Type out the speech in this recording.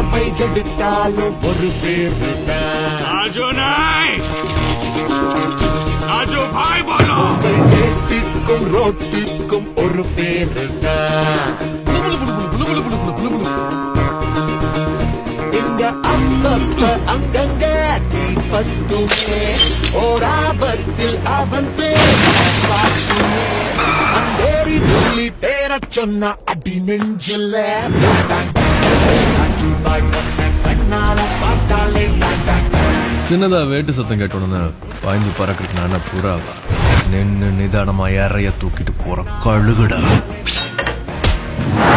நாவை எடுத்தாலும் ஒரு பேரு தான் राजू नहीं राजू भाई बोलो ஏட்டிற்கும் ரோட்டிற்கும் ஒரு பேரு தான் இங்க அப்பப்ப அங்கங்க தீபத்துமே ஓராபத்தில் அவன் பேர் பார்த்துமே அந்தேரி புள்ளி பேரச் சொன்ன அடி நெஞ்சில அஜுபாய் ஒன்ன கண்ணால பார்த்தாலே டாங் டாங் டாங். சின்னதா வேட்டு சத்தம் கேட்டோன்னு பாய்ந்து பறக்கிறதுக்கு நான் புறாவா நின்னு நிதானமா இறைய தூக்கிட்டு போற கழுகுடா